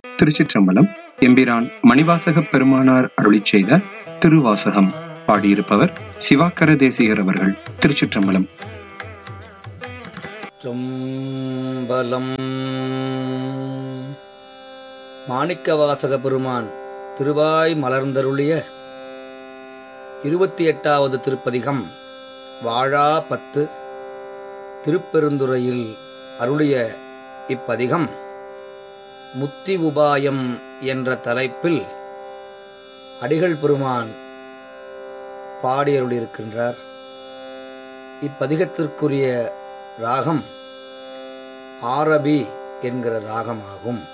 திருச்சிற்றம்பலம் எம்பிரான் மணிவாசகப் பெருமானார் அருளிச் செய்த திருவாசகம் பாடியிருப்பவர் சிவாக்கர தேசிகர் அவர்கள் திருச்சிற்றம்பலம் சிற்றம்பலம் மாணிக்கவாசக பெருமான் திருவாய் மலர்ந்தருளிய இருபத்தி எட்டாவது திருப்பதிகம் வாழா பத்து திருப்பெருந்துறையில் அருளிய இப்பதிகம் முத்தி உபாயம் என்ற தலைப்பில் அடிகள் பெருமான் பாடியருளியிருக்கின்றார் இப்பதிகத்திற்குரிய ராகம் ஆரபி என்கிற ராகமாகும்